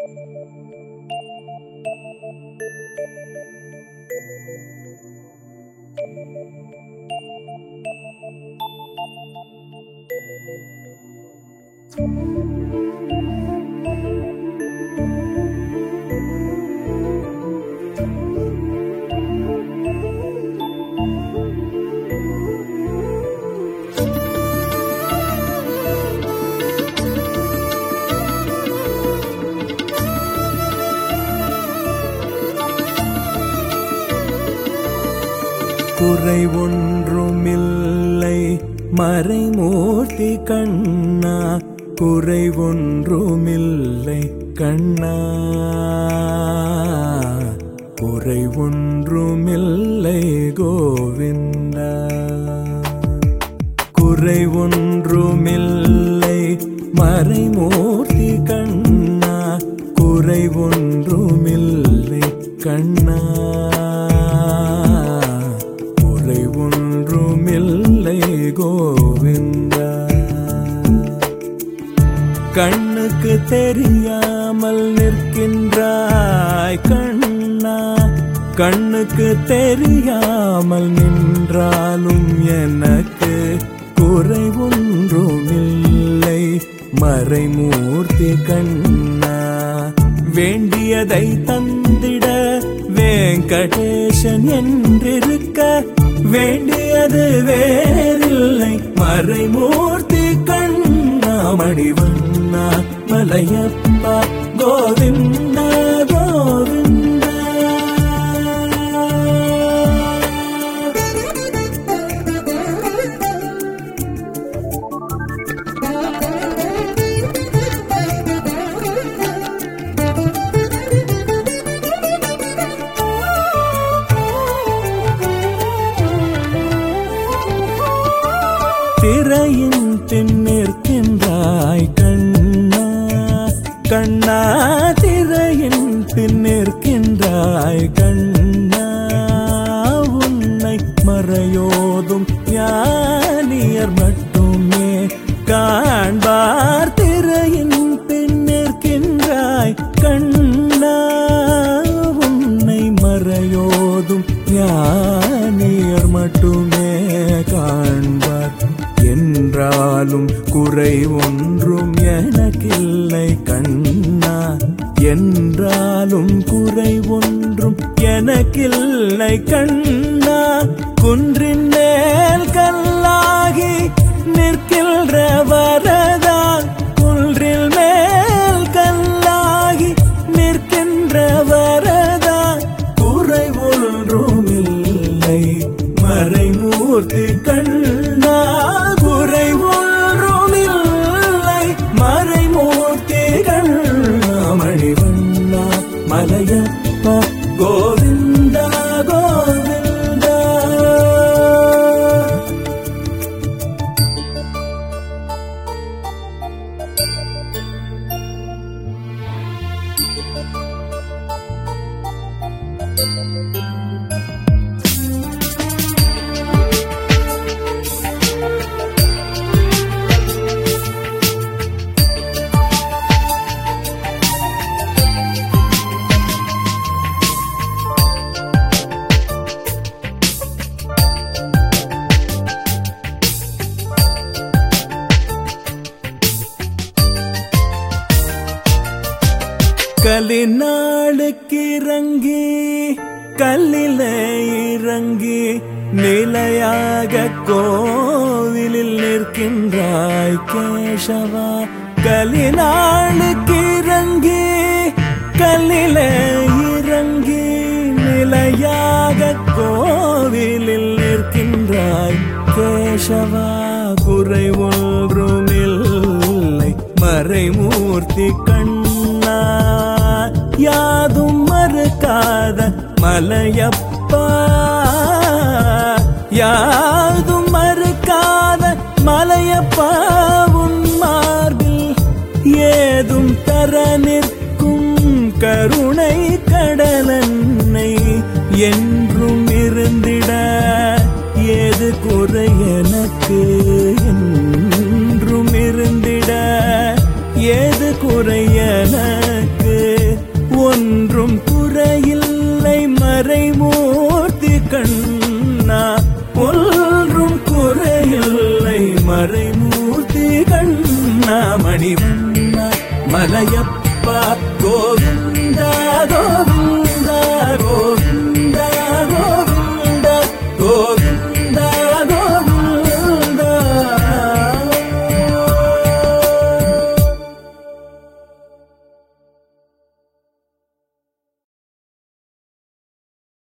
குறை ஒன்றுமில்லை மறைமூர்த்தி கண்ணா குறை ஒன்றுமில்லை கண்ணா குறை ஒன்றுமில்லை கோவிந்தா குறை ஒன்றுமில்லை மறைமூர்த்தி கண்ணா குறை ஒன்றுமில்லை கண்ணா குறை ஒன்றுமில்லை கோவிந்தா கண்ணுக்கு தெரியாமல் நிற்கின்றாய் கண்ணா கண்ணுக்கு தெரியாமல் நின்றாலும் எனக்கு குறை ஒன்றுமில்லை மறைமூர்த்தி கண்ணா வேண்டியதை தந்திட வெங்கடேசன் என்றிருக்க வேண்டியது வேறில்லை மறைமூர்த்தி கண்ணா மணிவண்ணா மலையப்பா கோவிந்தா கோவிந்தா திரையின் பின்னிற்கின்றாய் கண்ணா கண்ணா திரையின் பின்னிற்கின்றாய் கண்ணா உன்னை மறையோதும் ஞானியர் மட்டுமே காண்பார் திரையின் பின்னிற்கின்றாய் கண்ணா உன்னை மறையோதும் ஞானியர் மட்டுமே காண்பார் என்றாலும் குறை ஒன்றும் எனக்கில்லை கண்ணா என்றாலும் குறை ஒன்றும் எனக்கில்லை கண்ணா குன்றின் மேல் கல்லாகி நிற்கின்ற வரதா குன்றில் மேல் கல்லாகி நிற்கின்ற வரதா குறை ஒன்றுமில்லை மறைமூர்த்தி கண்ணா குறை ஒன்றுமில்லை மறைமூர்த்தி கண்ணா மணிவண்ணா மலையப்பா கோவிந்தா கோவிந்தா கலினாளுக்கு இறங்கி கல்லில இறங்கி நிலையாக கோவிலில் நிற்கின்றாய் கேசவா கலினாளுக்கு இறங்கி கல்லில இறங்கி நிலையாக கோவிலில் நிற்கின்றாய் கேசவா குறை ஒன்றுமில்லை மறைமூர்த்தி கண்ணா யாதும் மறுக்காத மலையப்பா யாதும் மறுக்காத மலையப்பா உன் மார்பில் ஏதும் தர நிற்கும் கருணை கடலன்னை என்றும் இருந்திட ஏது குறை எனக்கு என்றும் இருந்திட ஏது குறை எனக்கு மணிவண்ண மலையப்பா கோவில்